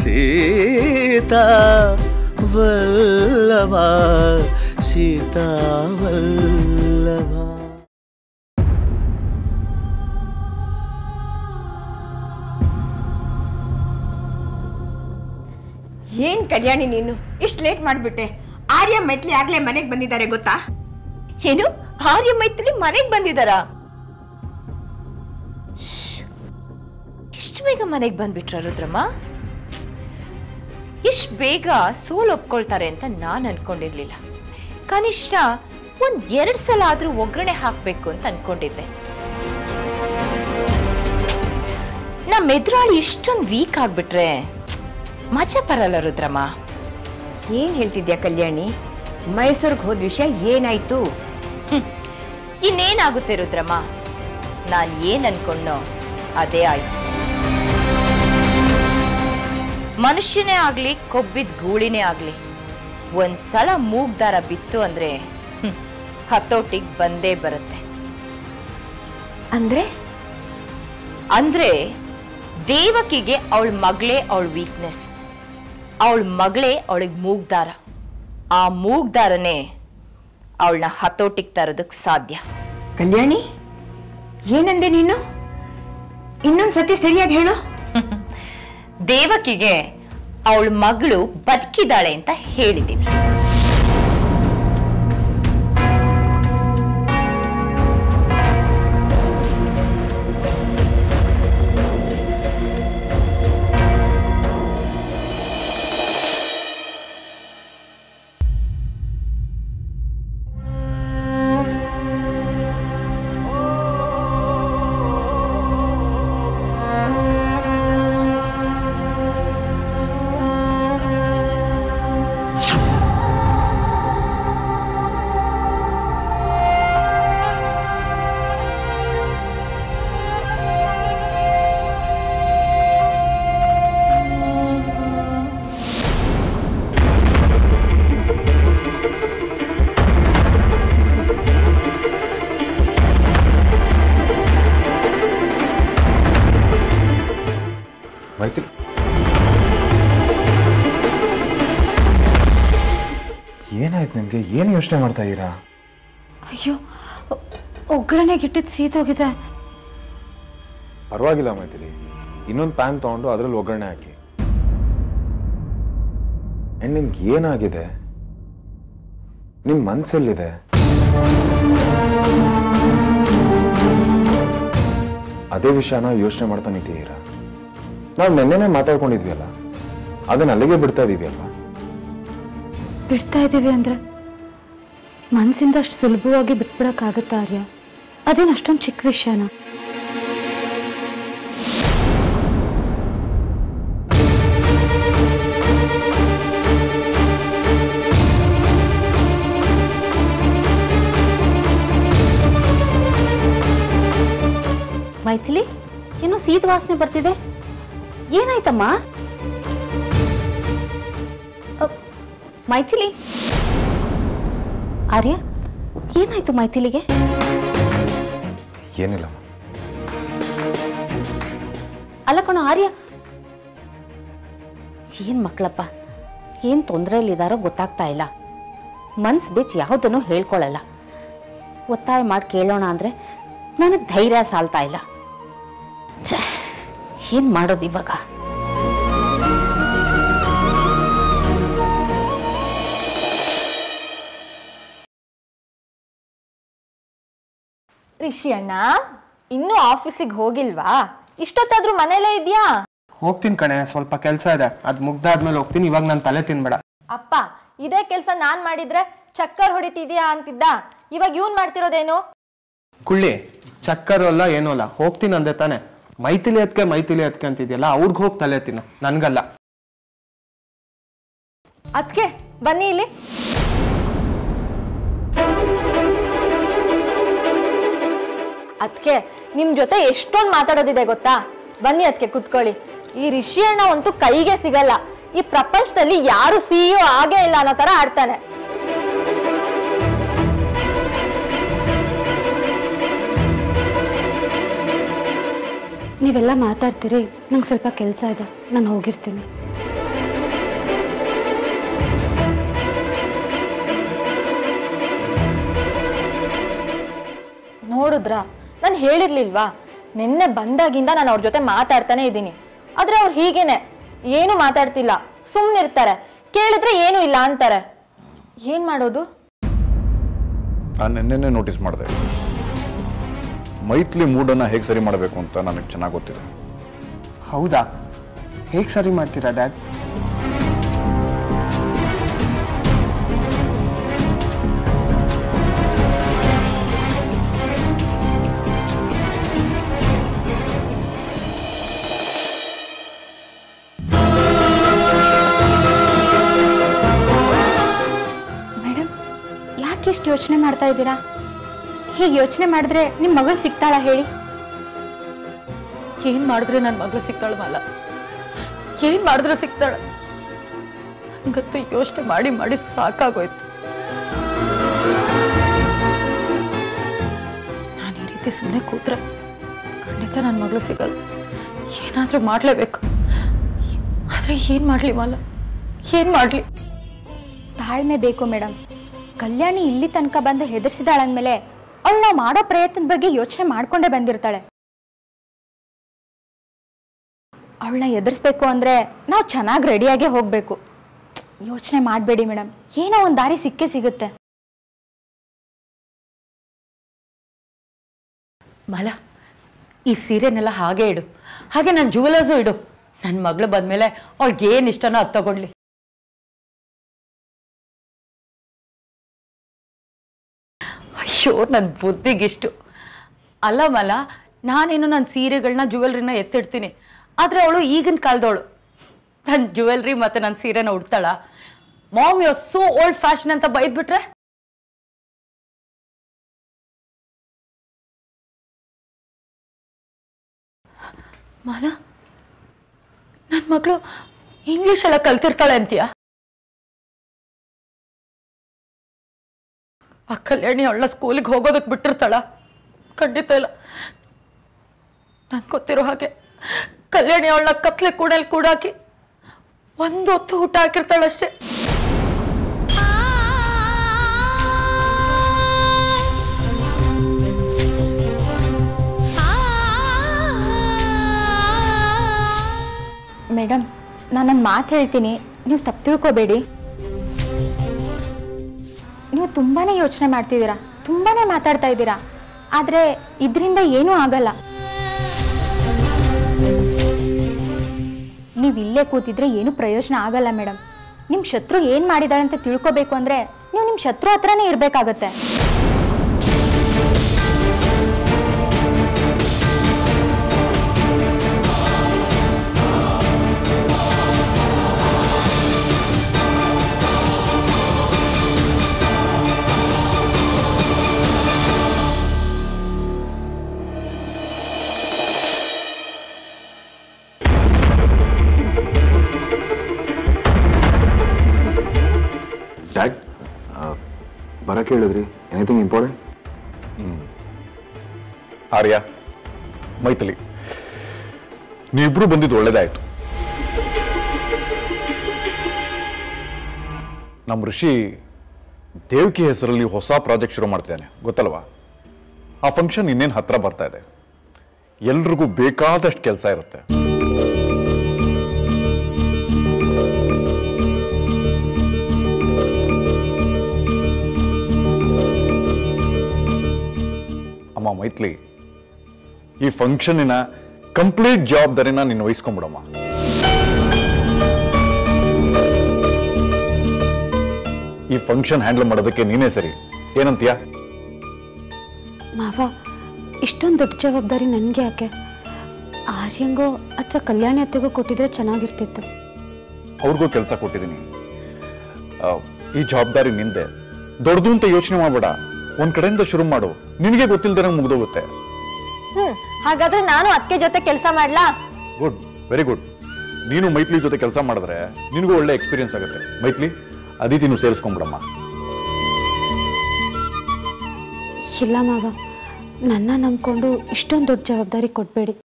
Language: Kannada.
ಸೀತಾ ವಲ್ಲಭ ಸೀತಾ ವಲ್ಲಭ ಏನ್ ಕಲ್ಯಾಣಿ ನೀನು ಇಷ್ಟು ಲೇಟ್ ಮಾಡ್ಬಿಟ್ಟೆ ಆರ್ಯ ಮೈತ್ಲಿ ಆಗ್ಲೇ ಮನೆಗೆ ಬಂದಿದ್ದಾರೆ ಗೊತ್ತಾ ಏನು ಆರ್ಯ ಮೈತ್ರಿ ಮನೆಗೆ ಬಂದಿದಾರಾ ಇಷ್ಟು ಬೇಗ ಮನೆಗೆ ಬಂದ್ಬಿಟ್ರ ರುದ್ರಮ್ಮ ಇಷ್ಟು ಬೇಗ ಸೋಲ್ ಒಪ್ಕೊಳ್ತಾರೆ ಅಂತ ನಾನು ಅನ್ಕೊಂಡಿರ್ಲಿಲ್ಲ ಕನಿಷ್ಠ ಒಂದ್ ಎರಡ್ ಸಲ ಆದ್ರೂ ಒಗ್ಗರಣೆ ಹಾಕ್ಬೇಕು ಅಂತ ಅನ್ಕೊಂಡಿದ್ದೆ ನಮ್ಮ ಎದುರಾಳಿ ಇಷ್ಟೊಂದು ವೀಕ್ ಆಗ್ಬಿಟ್ರೆ ಮಜಾ ಬರಲ್ಲ ರುದ್ರಮ್ಮ ಏನ್ ಹೇಳ್ತಿದ್ಯಾ ಕಲ್ಯಾಣಿ ಮೈಸೂರಿಗೆ ಹೋದ ವಿಷಯ ಏನಾಯ್ತು ಇನ್ನೇನಾಗುತ್ತೆ ರುದ್ರಮ್ಮ ನಾನು ಏನ್ ಅನ್ಕೊಂಡೋ ಅದೇ ಆಯ್ತು ಮನುಷ್ಯನೇ ಆಗ್ಲಿ ಕೊಬ್ಬಿದ ಗೂಳಿನೇ ಆಗ್ಲಿ ಒಂದ್ಸಲ ಮೂಗ್ ದಾರ ಬಿತ್ತು ಅಂದ್ರೆ ಹ್ಮ್, ಹತೋಟಿಗ್ ಬಂದೇ ಬರುತ್ತೆ ಅಂದ್ರೆ ಅಂದ್ರೆ ದೇವಕಿಗೆ ಅವಳ ಮಗಳೇ ಅವಳ ವೀಕ್ನೆಸ್ ಅವಳ ಮಗಳೇ ಅವಳಿಗೆ ಮೂಗ್ದಾರ ಆ ಮೂಗ್ದಾರನೇ ಅವಳನ್ನ ಹತೋಟಿಗೆ ತರೋದಕ್ಕೆ ಸಾಧ್ಯ ಕಲ್ಯಾಣಿ ಏನಂದೆ ನೀನು ಇನ್ನೊಂದ್ಸತಿ ಸರಿಯಾಗಿ ಹೇಳು ದೇವಕಿಗೆ ಅವಳ ಮಗಳು ಬದುಕಿದಾಳೆ ಅಂತ ಹೇಳಿದ್ದೀನಿ ಮೈತ್ರಿ ಏನಾಯ್ತು ನಿಮಗೆ ಏನು ಯೋಚನೆ ಮಾಡ್ತಾ ಇದ್ದೀರಾ ಅಯ್ಯೋ ಒಗ್ಗರಣೆಗೆ ಇಟ್ಟಿದ್ದು ಸೀತೋಗಿದೆ ಪರವಾಗಿಲ್ಲ ಮೈತ್ರಿ ಇನ್ನೊಂದು ಪ್ಯಾನ್ ತೊಗೊಂಡು ಅದರಲ್ಲಿ ಒಗ್ಗರಣೆ ಹಾಕಿ ಆ್ಯಂಡ್ ನಿಮ್ಗೆ ಏನಾಗಿದೆ ನಿಮ್ಮ ಮನಸ್ಸಲ್ಲಿದೆ ಅದೇ ವಿಷಯನ ಯೋಚನೆ ಮಾಡ್ತಾ ನಿಂತಿದ್ದೀರಾ ನಾವು ನಿನ್ನೆನೇ ಮಾತಾಡ್ಕೊಂಡಿದ್ವಿ ಅಲ್ಲ ಅದನ್ನ ಅಲ್ಲಿಗೆ ಬಿಡ್ತಾ ಇದೀವಿ ಅಲ್ವಾ ಬಿಡ್ತಾ ಇದ್ದೀವಿ ಅಂದ್ರೆ ಮನಸ್ಸಿಂದ ಅಷ್ಟು ಸುಲಭವಾಗಿ ಬಿಟ್ಬಿಡಕ್ಕಾಗತ್ತಾ ಆರ್ಯ ಅದೇನು ಅಷ್ಟೊಂದು ಚಿಕ್ಕ ವಿಷಯನ ಮೈಥಿಲಿ ಏನೋ ಸೀತ ವಾಸನೆ ಬರ್ತಿದೆ ಏನಾಯ್ತಮ್ಮ ಅ, ಮೈಥಿಲಿ ಆರ್ಯ ಏನಾಯ್ತು ಮೈಥಿಲಿಗೆ ಏನಿಲ್ಲ ಅಲ್ಲ ಕಣೋ ಆರ್ಯ ಏನ್ ಮಕ್ಕಳಪ್ಪ ಏನ್ ತೊಂದರೆಯಲ್ಲಿದ್ದಾರೋ ಗೊತ್ತಾಗ್ತಾ ಇಲ್ಲ ಮನ್ಸ್ ಬೆಚ್ಚ ಯಾವುದನ್ನು ಹೇಳ್ಕೊಳ್ಳಲ್ಲ ಒತ್ತಾಯ ಮಾಡಿ ಕೇಳೋಣ ಅಂದ್ರೆ ನನಗೆ ಧೈರ್ಯ ಸಾಲ್ತಾ ಇಲ್ಲ ಛೆ, ಏನ್ ಮಾಡೋದು ಇವಾಗ ರಿಷಿ ಅಣ್ಣ ಇನ್ನೂ ಆಫೀಸಿಗೆ ಹೋಗಿಲ್ವಾ ಇಷ್ಟೊತ್ತಾದ್ರೂ ಮನೇಲೇ ಇದೆಯಾ ಹೋಗ್ತೀನಿ ಕಣೆ ಸ್ವಲ್ಪ ಕೆಲಸ ಇದೆ ಅದು ಮುಗ್ದಾದ್ಮೇಲೆ ಹೋಗ್ತೀನಿ ಇವಾಗ ನಾನು ತಲೆ ತಿನ್ಬೇಡ ಅಪ್ಪ ಇದೇ ಕೆಲಸ ನಾನ್ ಮಾಡಿದ್ರೆ ಚಕ್ಕರ್ ಹೊಡಿತಿದ್ಯಾ ಅಂತಿದ್ದ ಇವಾಗ ಇವನ್ ಮಾಡ್ತಿರೋದೇನು ಕುಳ್ಳಿ ಚಕ್ಕರು ಅಲ್ಲ ಏನೂ ಅಲ್ಲ ಹೋಗ್ತೀನಿ ಅಂದೆ ತಾನೆ ಮೈಥಿಲಿ ಅದಕ್ಕೆ ಮೈಥಿಲಿ ಅದಕ್ಕೆ ಅಂತಿದ್ಯಲ್ಲ ಅವ್ರಿಗೆ ಹೋಗಿ ತಲೆ ತಿನ್ನು ನನ್ಗಲ್ಲ ಅದ್ಕೆ ಬನ್ನಿ ಇಲ್ಲಿ ಅದ್ಕೆ ನಿಮ್ ಜೊತೆ ಎಷ್ಟೊಂದು ಮಾತಾಡೋದಿದೆ ಗೊತ್ತಾ ಬನ್ನಿ ಅದಕ್ಕೆ ಕುತ್ಕೊಳ್ಳಿ ಈ ರಿಷಿ ಅಣ್ಣ ಅಂತೂ ಕೈಗೆ ಸಿಗಲ್ಲ ಈ ಪ್ರಪಂಚದಲ್ಲಿ ಯಾರು ಸಿಇಒ ಆಗೇ ಇಲ್ಲ ಅನ್ನೋ ತರ ಆಡ್ತಾನೆ ನೀವೆಲ್ಲ ಮಾತಾಡ್ತೀರಿ ನಂಗೆ ಸ್ವಲ್ಪ ಕೆಲಸ ಇದೆ ನಾನು ಹೋಗಿರ್ತೀನಿ ನೋಡಿದ್ರ ನಾನು ಹೇಳಿರ್ಲಿಲ್ವಾ ನಿನ್ನೆ ಬಂದಾಗಿಂದ ನಾನು ಅವ್ರ ಜೊತೆ ಮಾತಾಡ್ತಾನೆ ಇದ್ದೀನಿ ಆದ್ರೆ ಅವ್ರು ಹೀಗೇನೆ ಏನು ಮಾತಾಡ್ತಿಲ್ಲ ಸುಮ್ಮನಿರ್ತಾರೆ ಕೇಳಿದ್ರೆ ಏನೂ ಇಲ್ಲ ಅಂತಾರೆ ಏನ್ ಮಾಡೋದು ನಾನು ನಿನ್ನೆನೇ ನೋಟಿಸ್ ಮಾಡಿದೆ ಮೈತ್ಲಿ ಮೂಡನ್ನು ಹೇಗೆ ಸರಿ ಮಾಡಬೇಕು ಅಂತ ನನಗೆ ಚೆನ್ನಾಗಿ ಗೊತ್ತಿದೆ ಹೌದಾ ಹೇಗೆ ಸರಿ ಮಾಡ್ತೀರಾ ಡ್ಯಾಡ್ ಮೇಡಮ್ ಯಾಕೆ ಇಷ್ಟು ಯೋಚನೆ ಮಾಡ್ತಾ ಇದ್ದೀರಾ ಹೀಗೆ ಯೋಚನೆ ಮಾಡಿದ್ರೆ ನಿಮ್ಮ ಮಗಳು ಸಿಗ್ತಾಳ ಹೇಳಿ ಏನ್ ಮಾಡಿದ್ರೆ ನನ್ನ ಮಗಳು ಸಿಗ್ತಾಳ ಮಲ್ಲ ಏನ್ ಮಾಡಿದ್ರೆ ಸಿಗ್ತಾಳ ನಂಗಂತೂ ಯೋಚನೆ ಮಾಡಿ ಮಾಡಿ ಸಾಕಾಗೋಯ್ತು ನಾನು ಈ ರೀತಿ ಸುಮ್ಮನೆ ಕೂತ್ರೆ ಖಂಡಿತ ನನ್ನ ಮಗಳು ಸಿಗಲ್ಲ ಏನಾದ್ರೂ ಮಾಡ್ಲೇಬೇಕು ಆದ್ರೆ ಏನ್ ಮಾಡ್ಲಿ ಮಾಲ ಏನ್ ಮಾಡ್ಲಿ ತಾಳ್ಮೆ ಬೇಕು ಮೇಡಮ್ ಕಲ್ಯಾಣಿ ಇಲ್ಲಿ ತನಕ ಬಂದು ಹೆದರ್ಸಿದಾಳಂದ್ಮೇಲೆ ಅವಳು ನಾವು ಮಾಡೋ ಪ್ರಯತ್ನದ ಬಗ್ಗೆ ಯೋಚನೆ ಮಾಡ್ಕೊಂಡೇ ಬಂದಿರ್ತಾಳೆ ಅವಳನ್ನ ಎದುರಿಸ್ಬೇಕು ಅಂದ್ರೆ ನಾವು ಚೆನ್ನಾಗಿ ರೆಡಿಯಾಗೇ ಹೋಗ್ಬೇಕು ಯೋಚನೆ ಮಾಡಬೇಡಿ ಮೇಡಮ್ ಏನೋ ಒಂದು ದಾರಿ ಸಿಕ್ಕೇ ಸಿಗುತ್ತೆ ಮಲ ಈ ಸೀರೆನೆಲ್ಲ ಹಾಗೆ ಇಡು ಹಾಗೆ ನನ್ನ ಜುವೆಲರ್ಸು ಇಡು ನನ್ನ ಮಗಳು ಬಂದ್ಮೇಲೆ ಅವಳಿಗೆ ಏನು ಇಷ್ಟನೋ ಅದು ತಗೊಳ್ಳಿ ಅಯ್ಯೋ ನನ್ನ ಬುದ್ಧಿಗಿಷ್ಟು ಅಲ್ಲ ಮಲ ನಾನೇನು ನನ್ನ ಸೀರೆಗಳನ್ನ ಜುವೆಲ್ರಿನ ಎತ್ತಿಡ್ತೀನಿ ಆದರೆ ಅವಳು ಈಗಿನ ಕಾಲದವಳು ನನ್ನ ಜುವೆಲ್ರಿ ಮತ್ತು ನನ್ನ ಸೀರೆನ ಉಡ್ತಾಳ mom you so old fashion ಅಂತ ಬೈದ್ಬಿಟ್ರೆ ಮಾಲ ನನ್ನ ಮಗಳು ಇಂಗ್ಲಿಷ್ ಎಲ್ಲ ಕಲ್ತಿರ್ತಾಳೆ ಅಂತೀಯ ಆ ಕಲ್ಯಾಣಿ ಅವಳ ಸ್ಕೂಲಿಗೆ ಹೋಗೋದಕ್ಕೆ ಬಿಟ್ಟಿರ್ತಾಳ ಖಂಡಿತ ಇಲ್ಲ ನಂಗೆ ಗೊತ್ತಿರೋ ಹಾಗೆ ಕಲ್ಯಾಣಿ ಅವಳನ್ನ ಕತ್ಲೆ ಕೂಡಲ್ಲಿ ಕೂಡಾಕಿ ಒಂದು ಹೊತ್ತು ಊಟ ಹಾಕಿರ್ತಾಳಷ್ಟೇ ಮೇಡಮ್ ನಾನೊಂದು ಮಾತು ಹೇಳ್ತೀನಿ ನೀವು ತಪ್ಪು ತಿಳ್ಕೊಬೇಡಿ ನೀವು ತುಂಬಾ ಯೋಚನೆ ಮಾಡ್ತಿದ್ದೀರಾ ತುಂಬಾ ಮಾತಾಡ್ತಾ ಇದ್ದೀರಾ ಆದರೆ ಇದರಿಂದ ಏನೂ ಆಗಲ್ಲ ನೀವು ಇಲ್ಲೇ ಕೂತಿದ್ರೆ ಏನು ಪ್ರಯೋಜನ ಆಗಲ್ಲ ಮೇಡಮ್ ನಿಮ್ಮ ಶತ್ರು ಏನು ಮಾಡಿದಾಳೆ ಅಂತ ತಿಳ್ಕೊಬೇಕು ಅಂದರೆ ನೀವು ನಿಮ್ಮ ಶತ್ರು ಹತ್ರನೇ ಇರಬೇಕಾಗತ್ತೆ ಡ್ಯಾಡ್ ಬರಕ್ಕೆ ಹೇಳಿದ್ರಿ ಎನಿಥಿಂಗ್ ಇಂಪಾರ್ಟೆಂಟ್ ಆರ್ಯ ಮೈಥಿಲಿ ನೀವಿಬ್ರು ಬಂದಿದ್ದು ಒಳ್ಳೇದಾಯ್ತು ನಮ್ಮ ಋಷಿ ದೇವಕಿ ಹೆಸರಲ್ಲಿ ಹೊಸ ಪ್ರಾಜೆಕ್ಟ್ ಶುರು ಮಾಡ್ತಿದ್ದಾನೆ ಗೊತ್ತಲ್ವಾ ಆ ಫಂಕ್ಷನ್ ಇನ್ನೇನು ಹತ್ರ ಬರ್ತಾ ಇದೆ ಎಲ್ರಿಗೂ ಬೇಕಾದಷ್ಟು ಕೆಲಸ ಇರುತ್ತೆ ಅಮ್ಮ ಮೈತ್ಲಿ ಈ ಫಂಕ್ಷನಿನ ಕಂಪ್ಲೀಟ್ ಜವಾಬ್ದಾರಿನ ನೀನು ವಹಿಸ್ಕೊಂಬಿಡಮ್ಮ ಈ ಫಂಕ್ಷನ್ ಹ್ಯಾಂಡಲ್ ಮಾಡೋದಕ್ಕೆ ನೀನೇ ಸರಿ ಏನಂತೀಯ ಮಾವ ಇಷ್ಟೊಂದು ದೊಡ್ಡ ಜವಾಬ್ದಾರಿ ನನಗೆ ಯಾಕೆ ಆರ್ಯಂಗೋ ಅಥವಾ ಕಲ್ಯಾಣಿ ಅತ್ತೆಗೋ ಕೊಟ್ಟಿದ್ರೆ ಚೆನ್ನಾಗಿರ್ತಿತ್ತು ಅವ್ರಿಗೂ ಕೆಲಸ ಕೊಟ್ಟಿದ್ದೀನಿ ಆ, ಈ ಜವಾಬ್ದಾರಿ ನಿಂದೆ ದೊಡ್ಡದು ಅಂತ ಯೋಚನೆ ಮಾಡಬೇಡ ಒಂದ್ ಕಡೆಯಿಂದ ಶುರು ಮಾಡು ನಿನಗೆ ಗೊತ್ತಿಲ್ದೇ ಮುಗ್ದೋಗುತ್ತೆ ಹ್ಮ್ ಹಾಗಾದ್ರೆ ನಾನು ಅದಕ್ಕೆ ಜೊತೆ ಕೆಲಸ ಮಾಡ್ಲಾ ಗುಡ್ ವೆರಿ ಗುಡ್ ನೀನು ಮೈತ್ಲಿ ಜೊತೆ ಕೆಲಸ ಮಾಡಿದ್ರೆ ನಿನಗೂ ಒಳ್ಳೆ ಎಕ್ಸ್ಪೀರಿಯನ್ಸ್ ಆಗುತ್ತೆ ಮೈತ್ಲಿ ಅದಿತಿನೂ ಸೇರಿಸ್ಕೊಂಬಿಡಮ್ಮ ಇಲ್ಲ ಮಾವ ನನ್ನ ನಂಬ್ಕೊಂಡು ಇಷ್ಟೊಂದು ದೊಡ್ಡ ಜವಾಬ್ದಾರಿ ಕೊಡಬೇಡಿ